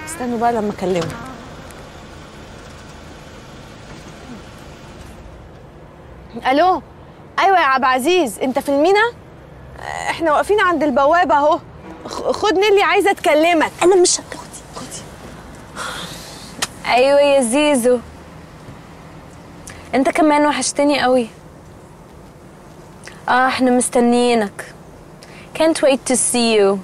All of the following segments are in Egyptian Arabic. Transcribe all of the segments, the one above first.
استنوا بقى لما اكلمه الو ايوه يا عبد العزيز انت في المينا آه، احنا واقفين عند البوابه اهو خ- خد نيلي عايزه اكلمك انا مش خدي خدي ايوه يا زيزو انت كمان وحشتني قوي اه احنا مستنيينك can't wait to see you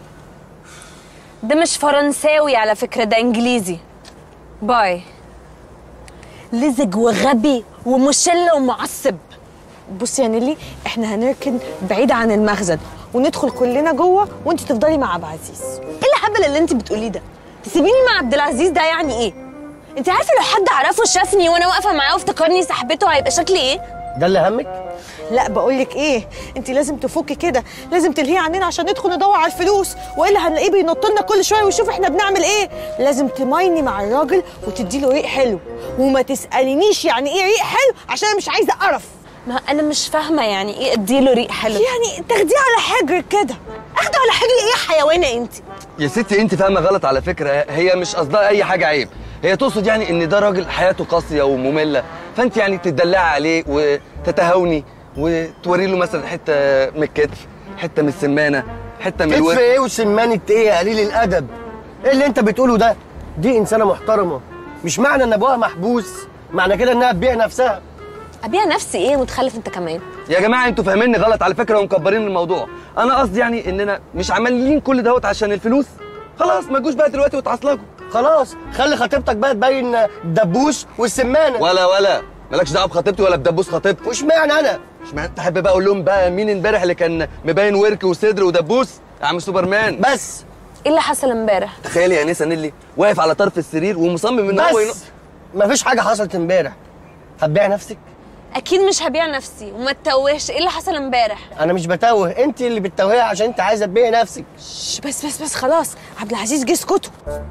ده مش فرنساوي على فكرة ده انجليزي باي لزج وغبي ومشل ومعصب بصي يا نيلي احنا هنركن بعيد عن المخزن وندخل كلنا جوه وانت تفضلي مع عبد العزيز ايه الهبل اللي انت بتقوليه ده تسيبيني مع عبد العزيز ده يعني ايه انت عارفه لو حد عرفه شافني وانا واقفه معاه وافتكرني صاحبته هيبقى شكلي ايه ده اللي همك لا بقول لك ايه انت لازم تفكي كده لازم تلهيه عننا عشان ندخل ندور على الفلوس والا هنلاقيه بينط لنا كل شويه ويشوف احنا بنعمل ايه لازم تمايني مع الراجل وتدي له ريق حلو وما تسالينيش يعني ايه ريق حلو عشان انا مش عايزه قرف ما انا مش فاهمة يعني ايه اديله ريق حلو يعني تاخديه على حجرك كده اخده على حجري ايه يا حيوانه انت يا ستي انت فاهمه غلط على فكره هي مش قصدها اي حاجه عيب هي تقصد يعني ان ده راجل حياته قاسيه وممله فانت يعني تدلعي عليه وتتهاوني وتوري له مثلا حته من الكتف حته من السمانه حته من كتف الوجه ايه وسمانة ايه يا قليل الادب ايه اللي انت بتقوله ده دي انسانه محترمه مش معنى ان ابوها محبوس معنى كده انها تبيع نفسها ابيع نفسي ايه متخلف انت كمان يا جماعه انتوا فاهميني غلط على فكره ومكبرين الموضوع انا قصدي يعني اننا مش عمالين كل دوت عشان الفلوس خلاص ما تجوش بقى دلوقتي وتعصلجوا خلاص خلي خطيبتك بقى تبين الدبوس والسمانه ولا ولا مالكش دعوه بخطيبتي ولا بدبوس خطيبتي وش معنى انا اشمعنى تحب بقى اقول لهم بقى مين امبارح اللي كان مبين ورك وصدر ودبوس يا عم سوبرمان بس ايه اللي حصل امبارح تخيلي يا نسا نيلي واقف على طرف السرير ومصمم ان هو ينق بس مفيش حاجه حصلت امبارح هتبيع نفسك اكيد مش هبيع نفسي وما تتوهش ايه اللي حصل امبارح انا مش بتوه انت اللي بتتوهي عشان انت عايزه تبيعي نفسك شش، بس بس بس خلاص عبد العزيز جه اسكتوا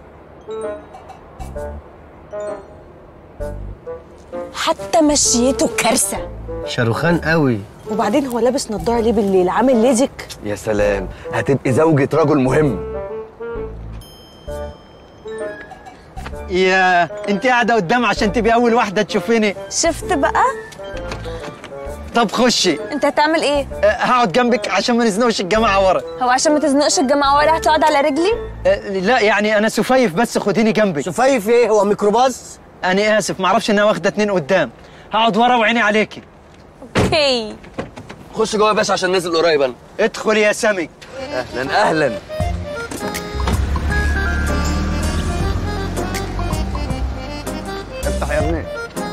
حتى مشيته كارثة شاروخان قوي وبعدين هو لابس نضاره ليه بالليل عامل ليزك يا سلام هتبقي زوجة رجل مهم يا انت قاعده قدام عشان تبقي اول واحده تشوفيني شفت بقى طب خشي انت هتعمل ايه أه، هقعد جنبك عشان ما نزنقش الجماعه ورا هو عشان ما تزنقش الجماعة ورا هتقعد على رجلي أه، لا يعني انا سفيف بس خديني جنبك سفيف ايه هو ميكروباص انا اسف معرفش انها واخده اتنين قدام هقعد ورا وعيني عليكي اوكي خش جوه يا باشا عشان نازل قريب انا ادخل يا سمك اهلا اهلا افتح يا ابني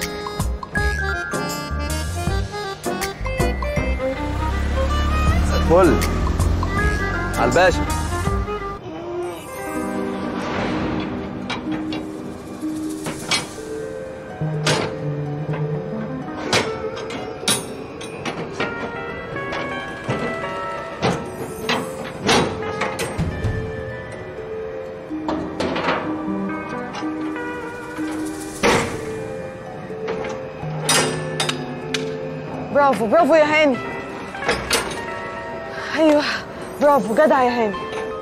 فل على الباشا برافو برافو يا هاني ايوه برافو جدع يا هاني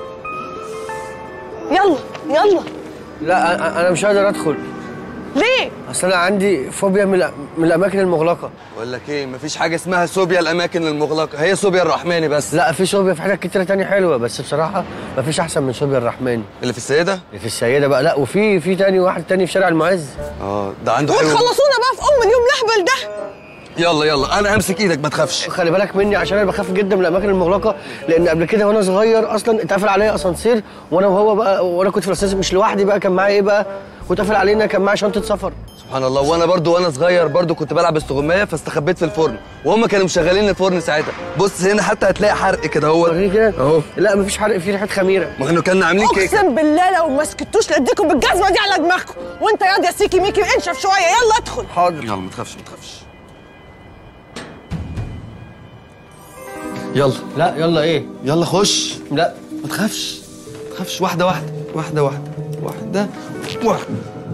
يلا يلا لا أنا- انا مش قادر ادخل ليه اصل انا عندي فوبيا من الأ- من الاماكن المغلقه بقول لك ايه مفيش حاجه اسمها صوبيا الاماكن المغلقه هي صوبيا الرحماني بس لا في صوبيا في حاجات كتيره تانية حلوه بس بصراحه مفيش احسن من صوبيا الرحمن اللي في السيده اللي في السيده بقى لا وفي في تاني واحد تاني في شارع المعز اه ده عنده حلو وتخلصونا بقى في ام اليوم الاهبل ده يلا يلا انا همسك ايدك ما تخافش خلي بالك مني عشان انا بخاف جدا من الاماكن المغلقه لان قبل كده وانا صغير اصلا اتقفل عليا اسانسير وانا وهو بقى وانا كنت في الاسانسير مش لوحدي بقى كان معايا ايه بقى واتقفل علينا كان معايا شنطه سفر سبحان الله وانا برضو وانا صغير برضو كنت بلعب استغمايه فاستخبيت في الفرن وهم كانوا مشغلين الفرن ساعتها بص هنا حتى هتلاقي حرق كده هو وريني كده اهو لا مفيش حرق فيه ريحه خميره ما كانوا كنا عاملين كيكه اقسم بالله لو ما سكتوش لاديكم بالجزمه دي على دماغكم وانت ياض يا سيكي ميكي انشف شويه يلا ادخل حاضر يلا ما تخافش ما تخافش يلا لا يلا ايه يلا خش لا ما تخافش ما تخافش واحده واحده واحده واحده واحده واحده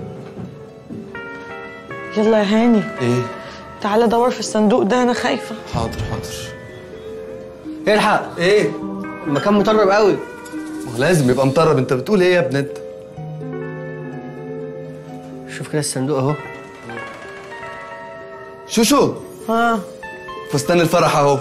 يلا يا هاني ايه تعالى دور في الصندوق ده انا خايفه حاضر حاضر الحق ايه المكان مطرب قوي ما هو لازم يبقى مطرب انت بتقول ايه يا ابن انت شوف كده الصندوق اهو شوشو اه فستان الفرح اهو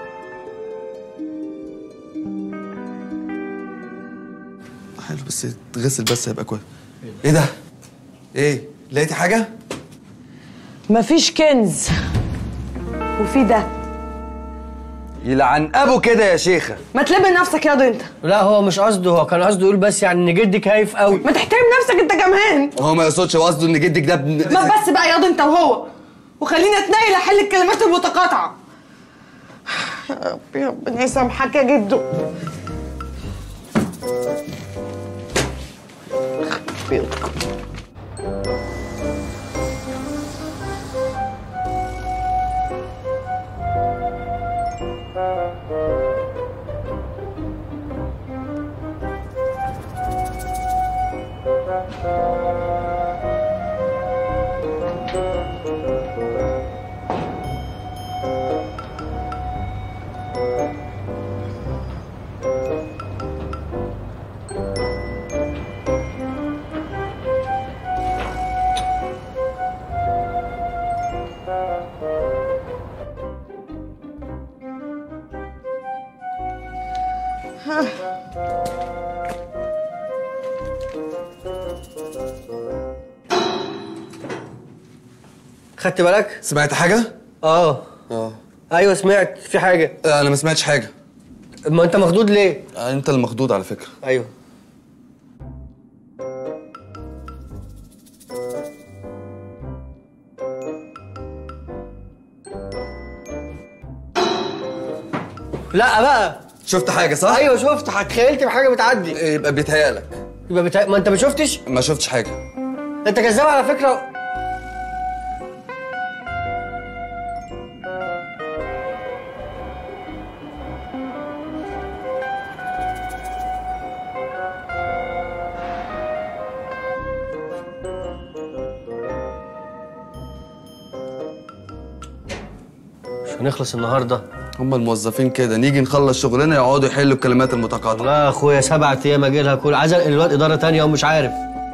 حلو بس تغسل بس هيبقى كويس ايه ده؟ ايه؟ لقيتي حاجة؟ مفيش كنز وفي ده يلعن ابو كده يا شيخة ما تلم نفسك ياض انت لا هو مش قصده هو كان قصده يقول بس يعني ان جدك هايف قوي ما تحترم نفسك انت كمان هو ما يقصدش هو قصده ان جدك ده ابن ما بس بقى ياض انت وهو وخليني اتنقل احل الكلمات المتقاطعه يا ربي ربنا يسامحك يا جدو خدت بالك سمعت حاجة؟ اه اه ايوه سمعت في حاجه انا ما سمعتش حاجة ما انت مخضوض ليه انت المخضوض على فكرة ايوه لا بقى شفت حاجة صح؟ ايوه شفت تخيلت بحاجه بتعدي يبقى بيتهيألك يبقى بتا... ما انت ما شفتش ما شفتش حاجة انت كذاب على فكره مش هنخلص النهارده هما الموظفين كده نيجي نخلص شغلنا يقعدوا يحلوا الكلمات المتقاطعة لا يا اخويا سبعة ايام اجي لها كل عايز انقل الواد اداره تانية ومش عارف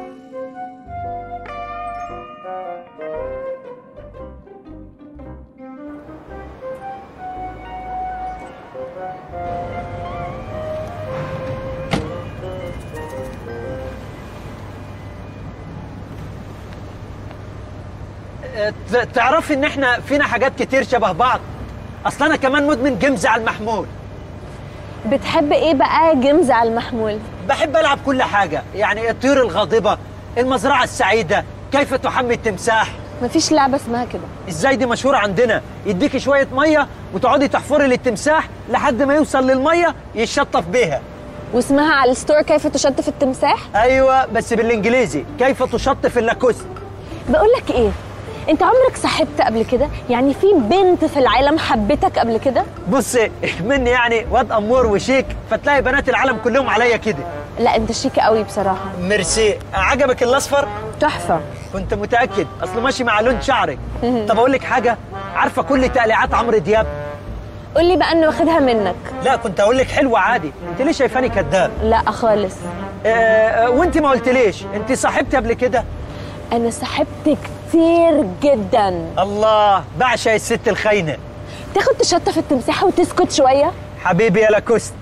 ت- تعرفي ان احنا فينا حاجات كتير شبه بعض اصل انا كمان مدمن جيمز على المحمول بتحب ايه بقى جيمز على المحمول بحب العب كل حاجه يعني الطيور الغاضبه المزرعه السعيده كيف تحمي التمساح مفيش لعبه اسمها كده ازاي دي مشهوره عندنا يديكي شويه ميه وتقعدي تحفري للتمساح لحد ما يوصل للميه يشطف بيها واسمها على الستور كيف تشطف التمساح ايوه بس بالانجليزي كيف تشطف اللاكوست بقول لك ايه انت عمرك صاحبت قبل كده يعني في بنت في العالم حبتك قبل كده بص مني يعني واد امور وشيك فتلاقي بنات العالم كلهم عليا كده لا انت شيك قوي بصراحه ميرسي عجبك الاصفر تحفه كنت متاكد اصله ماشي مع لون شعرك طب اقول لك حاجه عارفه كل تقليعات عمرو دياب قول لي بقى انه واخدها منك لا كنت اقول لك حلوه عادي انت ليه شايفاني كذاب لا خالص آه آه، وانت ما قلتليش انت صاحبتي قبل كده انا صاحبت كتير جدا الله بعشق الست الخاينه تاخد تشطف التمساح وتسكت شويه حبيبي يا لاكوست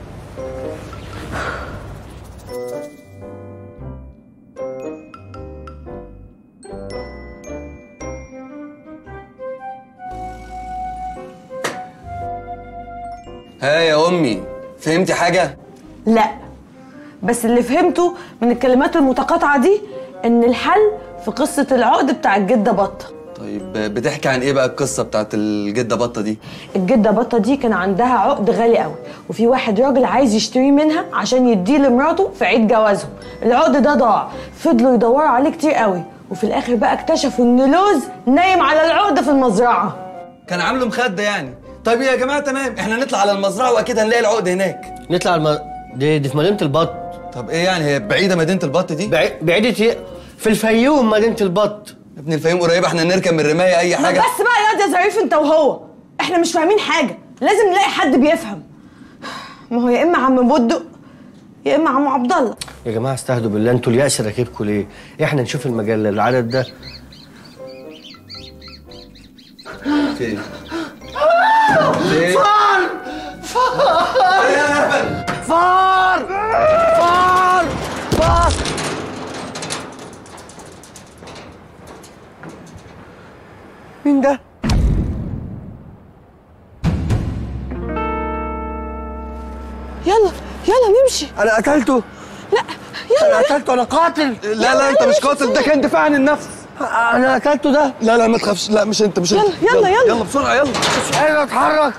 ها يا امي فهمتي حاجة؟ لا بس اللي فهمته من الكلمات المتقاطعه دي ان الحل في قصه العقد بتاع الجده بطه طيب بتحكي عن ايه بقى القصة بتاعت الجدة بطة دي؟ الجده بطه دي كان عندها عقد غالي قوي وفي واحد راجل عايز يشتريه منها عشان يديه لمراته في عيد جوازهم العقد ده ضاع فضلوا يدوروا عليه كتير قوي وفي الاخر بقى اكتشفوا ان لوز نايم على العقد في المزرعه كان عامله مخدة يعني طيب يا جماعة تمام احنا نطلع على المزرعة واكيد هنلاقي العقد هناك نطلع الم... دي, دي في مدينه البط طب ايه يعني هي بعيدة مدينة البط دي؟ بعي... بعيدة ايه؟ في الفيوم مدينه البط يا ابن الفيوم قريبة احنا نركب من الرماية اي ما حاجة بس بقى يا يا ظريف انت وهو احنا مش فاهمين حاجه لازم نلاقي حد بيفهم ما هو يا اما عم بودق يا اما عم عبد الله يا جماعه استهدوا بالله انتوا اليأس راكبكم ليه؟ احنا نشوف المجله العدد ده فين؟ فين؟ فار فار فار مين ده؟ يلا يلا نمشي انا قتلته لا انا يلا قتلته انا قاتل لا لا انت مش قاتل ده كان دفاع عن النفس انا قتلته ده لا لا ما تخافش لا مش انت مش انت يلا، يلا، يلا. يلا بسرعه يلا مش قادر اتحرك